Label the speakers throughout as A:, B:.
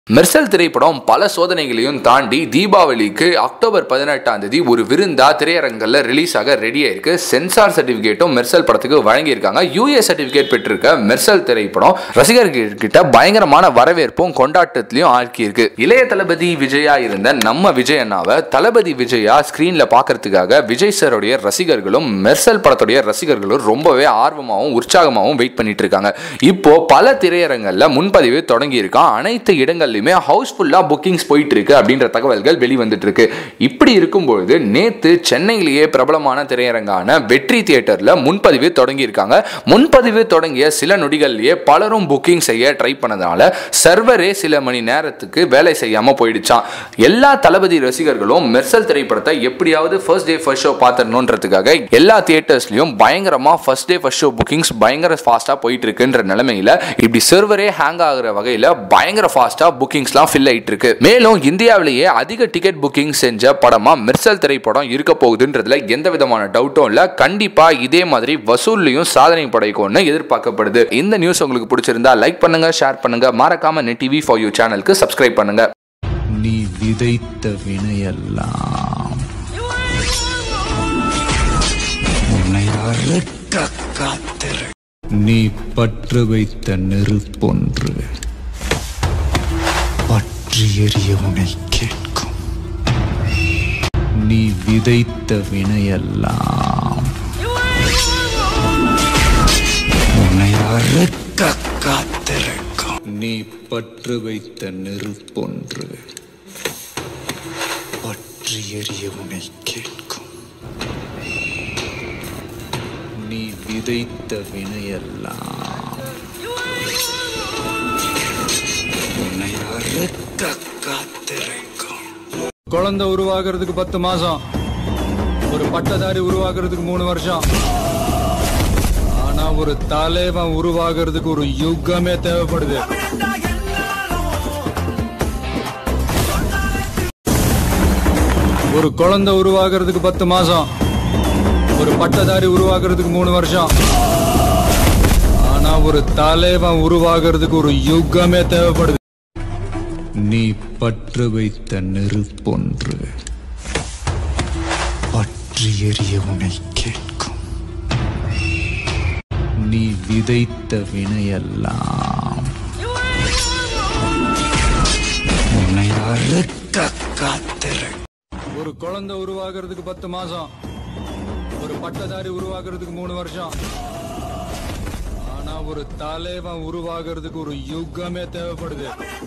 A: மெர்சல் திரைப்படம் பல சோதனைகளையும் தாண்டி தீபாவளிக்கு அக்டோபர் பதினெட்டாம் தேதி ஒரு விருந்தா திரையரங்கில் ரிலீஸ் ஆக ரெடியா இருக்கு சென்சார் சர்டிபிகேட்டும் மெர்சல் படத்துக்கு வழங்கியிருக்காங்க யூஏ சர்டிபிகேட் பெற்றிருக்க மெர்சல் திரைப்படம் ரசிகர்கள் கிட்ட பயங்கரமான வரவேற்பும் கொண்டாட்டத்திலையும் ஆக்கியிருக்கு இளைய தளபதி விஜயா இருந்த நம்ம விஜய் அண்ணாவை தளபதி விஜயா ஸ்கிரீன்ல பாக்குறதுக்காக விஜய் சாருடைய ரசிகர்களும் மெர்சல் படத்துடைய ரசிகர்களும் ரொம்பவே ஆர்வமாகவும் உற்சாகமாகவும் வெயிட் பண்ணிட்டு இருக்காங்க இப்போ பல திரையரங்கள்ல முன்பதிவு தொடங்கி இருக்கான் அனைத்து இடங்கள்லையுமே ஹவுஸ்ஃபுல்லாக புக்கிங்ஸ் போயிட்டு இருக்கு அப்படின்ற தகவல்கள் வெளிவந்துட்டு இருக்கு இப்படி இருக்கும்பொழுது நேத்து சென்னையிலேயே பிரபலமான திரையரங்கான வெற்றி தியேட்டர்ல முன்பதிவு தொடங்கி இருக்காங்க முன்பதிவு தொடங்கிய சில நொடிகள்லயே பலரும் புக்கிங் செய்ய ட்ரை பண்ணதால சர்வரே சில மணி நேரத்துக்கு வேலை செய்யாம போயிடுச்சான் எல்லா தளபதி ரசிகர்களும் மெர்சல் திரைப்படத்தை எப்படியாவது ஃபர்ஸ்ட் டே ஃபர்ஸ்ட் ஷோ பார்த்துடணுன்றதுக்காக எல்லா தியேட்டர்ஸ்லயும் பயங்கரமா first day first show bookings பயங்கர ஃபாஸ்டா போயிட்டு இருக்குன்ற நிலைமையில இப்படி சர்வரே ஹேங் ஆகுற வகையில பயங்கர ஃபாஸ்டா புக்கிங்ஸ்லாம் ஃபில் ஆயிட்டு இருக்கு மேலும் இந்தியாவிலேயே அதிக டிக்கெட் புக்கிங் செஞ்ச படமா மெர்சல் திரைப்படம் இருக்க போகுதுன்றதுல எந்த விதமான டவுட்டும் இல்ல கண்டிப்பா இதே மாதிரி வசூல்லையும் சாதனை படைக்கும்னு எதிர்பார்க்கப்படுது இந்த நியூஸ் உங்களுக்கு பிடிச்சிருந்தா லைக் பண்ணுங்க ஷேர் பண்ணுங்க மறக்காம நெட் டிவி ஃபார் யூ சேனலுக்கு சப்ஸ்கிரைப் பண்ணுங்க
B: நீ விதைத்த வினையெல்லாம் உன்னை அறுக்க காத்திரு நீ பற்று வைத்த நெருப்பொன்று பற்றி எறிய உன்னை கேட்கும் நீ விதைத்த வினையெல்லாம் உன்னை அறுக்க காத்திருக்கும் நீ பற்று வைத்த நெருப்பொன்று பற்றி எறிய உன்னை கேட்கும் நீ விதைத்த வினையெல்லாம் உன்னை அறுக்க காத்திருக்கும்
C: குழந்தை உருவாகிறதுக்கு பத்து மாசம் ஒரு பட்டதாரி உருவாகிறதுக்கு மூணு வருஷம் ஆனா ஒரு தலைவன் உருவாகிறதுக்கு ஒரு யுகமே தேவைப்படுது ஒரு குழந்தை உருவாகிறதுக்கு பத்து மாசம் ஒரு பட்டதாரி உருவாகிறதுக்கு மூணு வருஷம் ஆனா ஒரு தலைவன் உருவாகிறதுக்கு ஒரு யுகமே தேவைப்படுது
B: நீ பற்று வைத்த நெருப்பொன்று பற்றி எறிய உன்னை கேட்கும் நீ விதைத்த வினையெல்லாம் உன்னை அறுக்க காத்திருக்கும்
C: ஒரு குழந்தை உருவாகிறதுக்கு பத்து மாசம் ஒரு பட்டதாரி உருவாகிறதுக்கு மூணு வருஷம் ஆனா ஒரு தலைவன் உருவாகிறதுக்கு ஒரு யுகமே தேவைப்படுது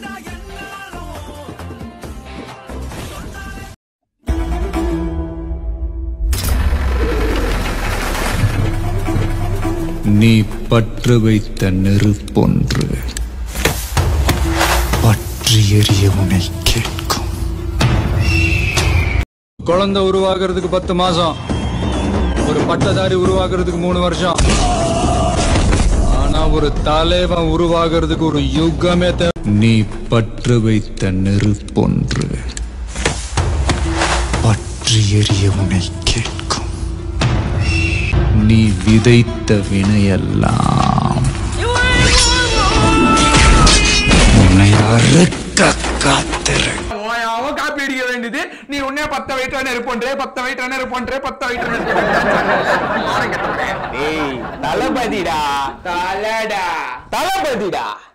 B: நீ பற்று வைத்த நெருப்பொன்று பற்றி எறிய உன்னை கேட்கும்
C: குழந்தை உருவாகிறதுக்கு பத்து மாசம் ஒரு பட்டதாரி உருவாகிறதுக்கு மூணு வருஷம் ஆனா ஒரு தலைவன் உருவாகிறதுக்கு ஒரு யுகமே தேவை
B: நீ பற்று வைத்த நெருப்பொன்று பற்றி எறிய உன்னை கேட்கும் நீ விதைத்த வினையெல்லாம் உன்னை அறுக்க காத்திரு
D: ஓயாம காப்பி அடிக்க வேண்டியது நீ உன்னே பத்த வயிற்று நெருப்பொன்றே பத்த வயிற்று நெருப்பொன்றே பத்த வயிற்று நெருப்பொன்றே
E: ஏய் தளபதிடா தலடா தளபதிடா